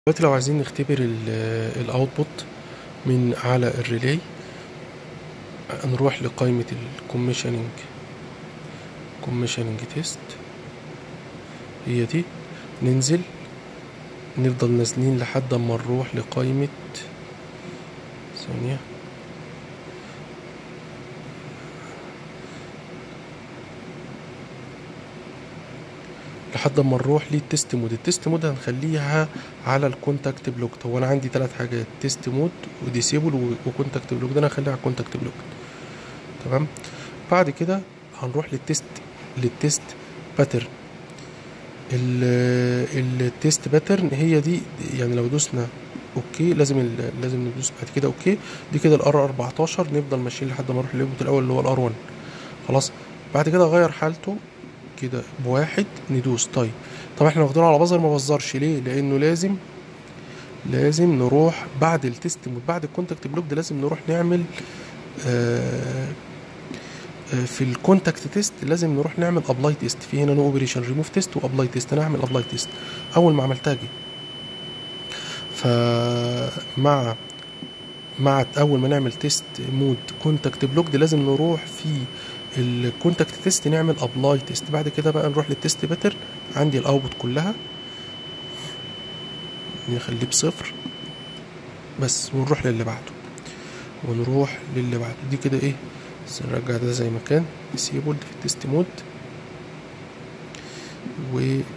دلوقتي لو عايزين نختبر الاوتبوت من على الريلاي نروح لقائمة الكوميشننج كوميشننج تيست هي دي ننزل نفضل نازلين لحد اما نروح لقائمة ثانية لحد اما نروح للتست مود التست مود هنخليها على الكونتاكت بلوك هو انا عندي ثلاث حاجات تيست مود وديسيبل وكونتاكت بلوك ده انا هخليها على الكونتاكت بلوك تمام بعد كده هنروح للتست للتست باترن التيست باترن هي دي يعني لو دوسنا اوكي لازم لازم ندوس بعد كده اوكي دي كده الار 14 نفضل ماشيين لحد ما نروح للانبوت الاول اللي هو الار 1 خلاص بعد كده اغير حالته كده بواحد ندوس طيب طب احنا واخدينه على بزر ما بزرش ليه لانه لازم لازم نروح بعد التست بعد الكونتاكت بلوك ده لازم نروح نعمل آه في الكونتاكت تيست لازم نروح نعمل ابلاي تيست في هنا نو اوبريشن ريموف تيست وابلاي تيست انا هعمل ابلاي تيست اول ما عملتها جه فمع مع اول ما نعمل تيست مود كونتاكت بلوك ده لازم نروح في الكونتاكت تيست نعمل ابلاي تيست بعد كده بقى نروح للتيست باتر عندي الاوتبوت كلها نخليه بصفر بس ونروح للي بعده ونروح للي بعده دي كده ايه بس نرجع ده زي ما كان ديسيبلد في التيست مود و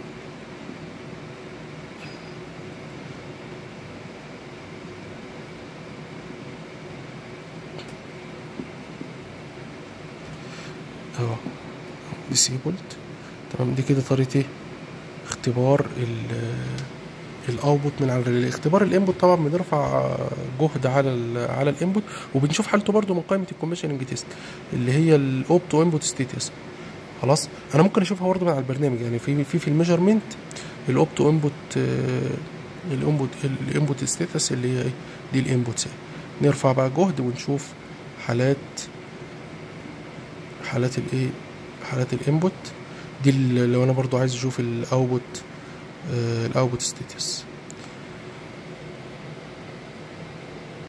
اهو ديسيبلد تمام دي كده طريقة ايه اختبار الاوتبوت من على الريلي اختبار الانبوت طبعا بنرفع جهد على ال على الانبوت وبنشوف حالته برده من قائمه الكوميشننج تيست اللي هي الاوبتو انبوت ستيتس خلاص انا ممكن اشوفها برده من على البرنامج يعني في في في الميجرمنت الاوبتو انبوت الانبوت الانبوت ستيتس اللي هي ايه دي الانبوتس نرفع بقى جهد ونشوف حالات حالات الايه حالات الانبوت دي لو انا برضو عايز اشوف الاوتبوت الاوتبوت ستاتس